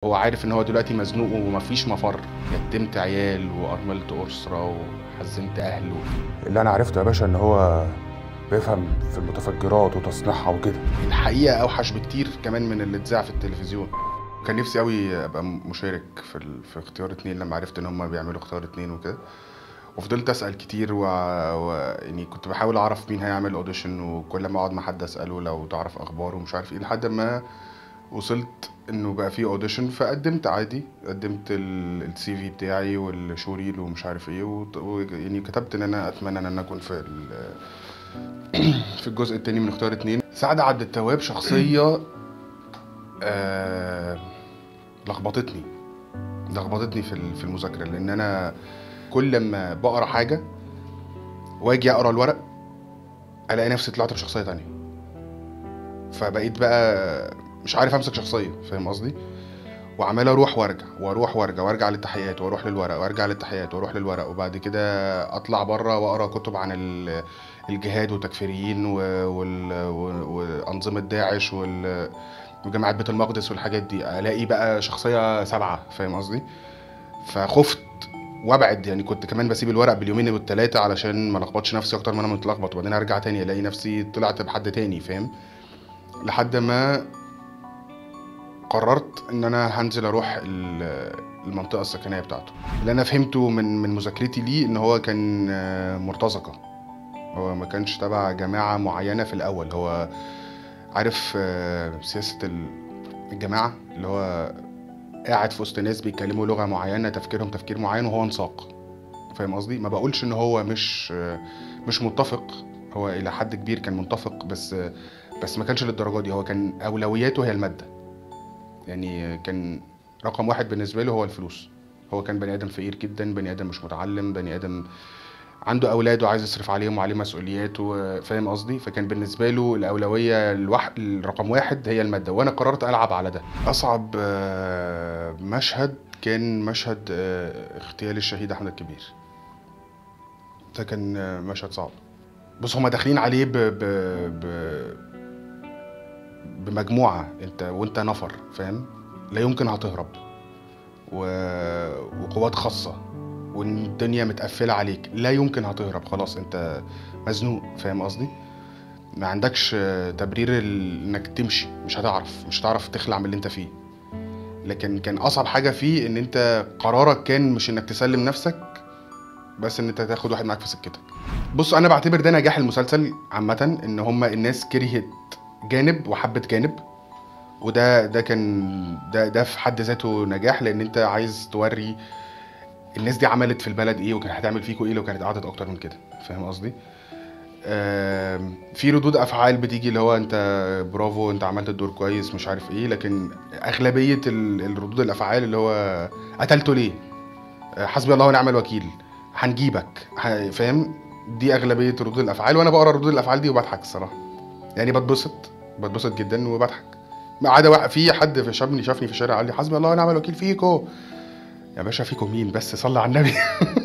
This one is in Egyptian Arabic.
هو عارف ان هو دلوقتي مزنوق ومفيش مفر يتمت عيال وارملت اسره وحزنت اهله اللي انا عرفته يا باشا ان هو بيفهم في المتفجرات وتصنيعها وكده الحقيقه اوحش بكتير كمان من اللي اتذاع في التلفزيون كان نفسي قوي ابقى مشارك في ال... في اختيار اتنين لما عرفت ان هم بيعملوا اختيار اتنين وكده وفضلت اسال كتير و... و... يعني كنت بحاول اعرف مين هيعمل اوديشن وكل ما اقعد مع حد اساله لو تعرف اخباره ومش عارف ايه لحد ما وصلت انه بقى في اوديشن فقدمت عادي قدمت السي في بتاعي والشوريل ومش عارف ايه وط- و... يعني كتبت ان انا اتمنى ان انا اكون في ال... في الجزء التاني من اختيار اتنين سعد عبد التواب شخصيه آه... لخبطتني لخبطتني في ال- في المذاكره لان انا كل لما بقرا حاجه واجي اقرا الورق الاقي نفسي طلعت بشخصيه تانية فبقيت بقى مش عارف امسك شخصيه فاهم قصدي وعمال اروح وارجع واروح وارجع وارجع للتحيات واروح للورق وارجع للتحيات واروح للورق وبعد كده اطلع بره واقرا كتب عن ال- الجهاد والتكفيريين و- وال- و- وانظمه داعش وال- وجماعه بيت المقدس والحاجات دي الاقي بقى شخصيه سبعه فاهم قصدي فخفت وابعد يعني كنت كمان بسيب الورق باليومين والتلاتة علشان ما لخبطش نفسي اكتر ما انا متلخبط وبعدين ارجع تاني الاقي نفسي طلعت بحد تاني فاهم لحد ما قررت ان انا هنزل اروح ال- المنطقه السكنيه بتاعته اللي انا فهمته من من مذاكرتي ليه ان هو كان آه، مرتزقه هو ما كانش تبع جماعه معينه في الاول هو عارف آه، سياسه ال- الجماعه اللي هو قاعد في وسط ناس بيتكلموا لغه معينه تفكيرهم تفكير معين وهو انساق فاهم قصدي ما بقولش ان هو مش آه، مش متفق هو الى حد كبير كان متفق بس آه، بس ما كانش للدرجه دي هو كان اولوياته هي الماده يعني كان رقم واحد بالنسبه له هو الفلوس هو كان بني ادم فقير جدا بني ادم مش متعلم بني ادم عنده اولاد وعايز يصرف عليهم وعليه مسؤوليات وفاهم قصدي فكان بالنسبه له الاولويه الوح... الرقم واحد هي الماده وانا قررت العب على ده اصعب آه، مشهد كان مشهد آه، اغتيال الشهيد احمد الكبير ده كان آه، مشهد صعب بص هما داخلين عليه ب... ب... ب... بمجموعه انت وانت نفر فاهم لا يمكن هتهرب و... وقوات خاصه والدنيا متقفله عليك لا يمكن هتهرب خلاص انت مزنوق فاهم قصدي ما عندكش تبرير ال- انك تمشي مش هتعرف مش هتعرف تخلع من اللي انت فيه لكن كان اصعب حاجه فيه ان انت قرارك كان مش انك تسلم نفسك بس ان انت تاخد واحد معاك في سكتك بص انا بعتبر ده نجاح المسلسل عامه ان هما الناس كرهت جانب وحبت جانب وده ده كان ده ده في حد ذاته نجاح لان انت عايز توري الناس دي عملت في البلد ايه وكانت هتعمل فيكوا ايه لو كانت قعدت اكتر من كده فاهم قصدي آم، في ردود افعال بتيجي اللي هو انت برافو انت عملت الدور كويس مش عارف ايه لكن اغلبيه ال- الردود الافعال اللي هو قتلته ليه آه، حسبي الله ونعم الوكيل هنجيبك ه- فاهم دي اغلبيه ردود الافعال وانا بقرا ردود الافعال دي وبضحك الصراحه يعني بتبسط بتبسط جدا وبضحك ما عدا واحد- في حد في شافني شافني في الشارع قال لي حسبي الله ونعم الوكيل فيكو يا باشا فيكو مين بس صلي على النبي